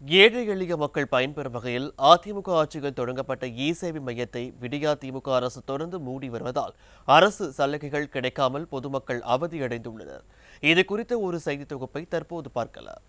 ஏழை எளிய மக்கள் பயன்பெறும் வகையில் அதிமுக ஆட்சியில் தொடங்கப்பட்ட இ சேவை மையத்தை விடியா திமுக அரசு தொடர்ந்து மூடி வருவதால் அரசு சலுகைகள் கிடைக்காமல் பொதுமக்கள் அவதியடைந்துள்ளனர் இது குறித்த ஒரு செய்தி தொகுப்பை தற்போது பார்க்கலாம்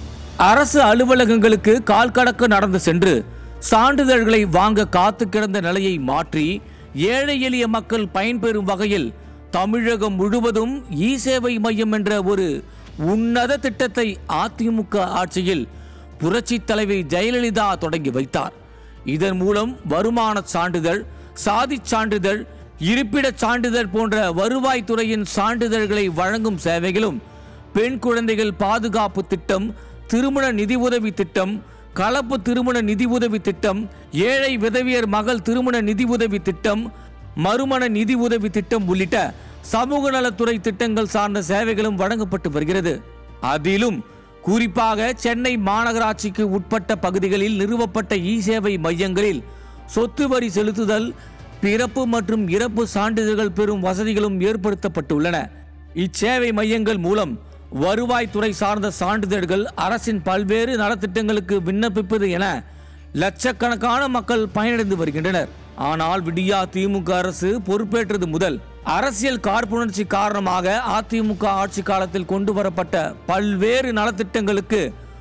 அரசு அலுவலகங்களுக்கு கால் கடக்க நடந்து சென்று சான்றிதழ்களை வாங்க காத்து கிடந்த நிலையை மாற்றி ஏழை எளிய மக்கள் பயன்பெறும் வகையில் தமிழகம் முழுவதும் இ சேவை மையம் என்ற ஒரு உன்னத திட்டத்தை அதிமுக ஆட்சியில் புரட்சி தலைவி ஜெயலலிதா தொடங்கி வைத்தார் இதன் மூலம் வருமான சான்றிதழ் சாதிச் சான்றிதழ் இருப்பிடச் சான்றிதழ் போன்ற வருவாய்த்துறையின் சான்றிதழ்களை வழங்கும் சேவைகளும் பெண் குழந்தைகள் பாதுகாப்பு திட்டம் திருமண நிதி உதவி திட்டம் கலப்பு திருமண நிதி உதவி திட்டம் ஏழை விதவியர் மகள் திருமண நிதி உதவி திட்டம் மறுமண நிதி உதவி திட்டம் உள்ளிட்ட சமூக நலத்துறை திட்டங்கள் சார்ந்த சேவைகளும் வழங்கப்பட்டு வருகிறது அதிலும் குறிப்பாக சென்னை மாநகராட்சிக்கு உட்பட்ட பகுதிகளில் நிறுவப்பட்ட இ சேவை மையங்களில் சொத்து வரி செலுத்துதல் பிறப்பு மற்றும் இறப்பு சான்றிதழ்கள் பெறும் வசதிகளும் ஏற்படுத்தப்பட்டுள்ளன இச்சேவை மையங்கள் மூலம் வருவாய்த்துறை சார்ந்த சான்றிதழ்கள் அரசின் பல்வேறு நலத்திட்டங்களுக்கு விண்ணப்பிப்பது என லட்சக்கணக்கான மக்கள் பயனடைந்து வருகின்றனர் ஆனால் விடியா திமுக அரசு பொறுப்பேற்றது முதல் அரசியல் காழ்ப்புணர்ச்சி காரணமாக அதிமுக ஆட்சி காலத்தில் கொண்டு வரப்பட்ட பல்வேறு நலத்திட்டங்களுக்கு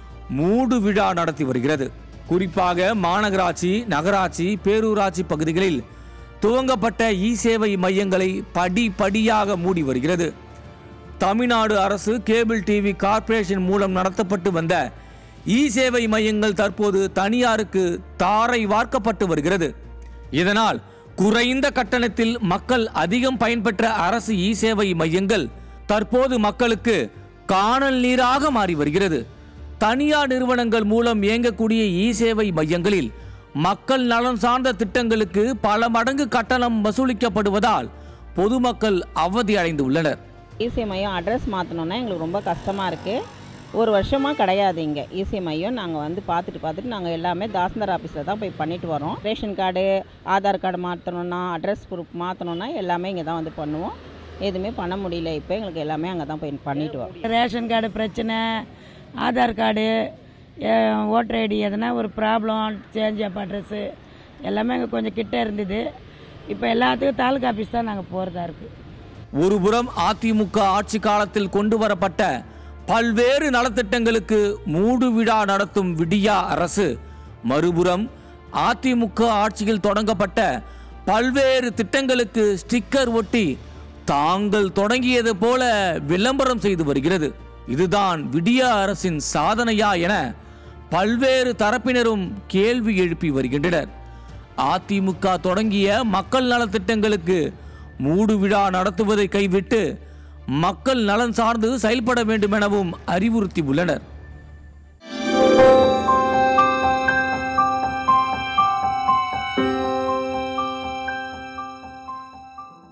மூடு விழா நடத்தி வருகிறது குறிப்பாக மாநகராட்சி நகராட்சி பேரூராட்சி பகுதிகளில் துவங்கப்பட்ட இ சேவை மையங்களை படிப்படியாக மூடி வருகிறது தமிழ்நாடு அரசு கேபிள் டிவி கார்ப்பரேஷன் மூலம் நடத்தப்பட்டு வந்த இ சேவை மையங்கள் தற்போது தனியாருக்கு தாரை வார்க்கப்பட்டு வருகிறது இதனால் குறைந்த கட்டணத்தில் மக்கள் அதிகம் பயன்பெற்ற அரசு இ சேவை மையங்கள் தற்போது மக்களுக்கு காணல் நீராக மாறி வருகிறது தனியார் நிறுவனங்கள் மூலம் இயங்கக்கூடிய இ சேவை மையங்களில் மக்கள் நலன் சார்ந்த திட்டங்களுக்கு பல மடங்கு கட்டணம் வசூலிக்கப்படுவதால் பொதுமக்கள் அவதி அடைந்து உள்ளனர் இசை மையம் அட்ரஸ் மாற்றணுன்னா எங்களுக்கு ரொம்ப கஷ்டமாக இருக்குது ஒரு வருஷமாக கிடையாது இங்கே இசை மையம் நாங்கள் வந்து பார்த்துட்டு பார்த்துட்டு நாங்கள் எல்லாமே தாசில்தார் ஆஃபீஸில் தான் போய் பண்ணிட்டு வரோம் ரேஷன் கார்டு ஆதார் கார்டு மாற்றணுன்னா அட்ரஸ் ப்ரூஃப் மாற்றணுன்னா எல்லாமே இங்கே தான் வந்து பண்ணுவோம் எதுவுமே பண்ண முடியல இப்போ எங்களுக்கு எல்லாமே அங்கே தான் போய் பண்ணிட்டு வரோம் ரேஷன் கார்டு பிரச்சனை ஆதார் கார்டு ஓட்டர் ஐடி எதனா ஒரு ப்ராப்ளம் சேஞ்ச் ஆஃப் அட்ரஸ்ஸு எல்லாமே இங்கே கொஞ்சம் கிட்ட இருந்தது இப்போ எல்லாத்துக்கும் தாலுகா ஆஃபீஸ் தான் நாங்கள் போகிறதா இருக்குது ஒருபுறம் அதிமுக ஆட்சி காலத்தில் கொண்டு வரப்பட்ட பல்வேறு நலத்திட்டங்களுக்கு மூடு விழா நடத்தும் விடியா அரசு மறுபுறம் அதிமுக ஆட்சியில் தொடங்கப்பட்ட பல்வேறு திட்டங்களுக்கு ஸ்டிக்கர் ஒட்டி தாங்கள் தொடங்கியது போல விளம்பரம் செய்து வருகிறது இதுதான் விடியா அரசின் சாதனையா என பல்வேறு தரப்பினரும் கேள்வி எழுப்பி வருகின்றனர் அதிமுக தொடங்கிய மக்கள் நலத்திட்டங்களுக்கு மூடு விழா நடத்துவதை கைவிட்டு மக்கள் நலன் சார்ந்து செயல்பட வேண்டும் எனவும் அறிவுறுத்தி உள்ளனர்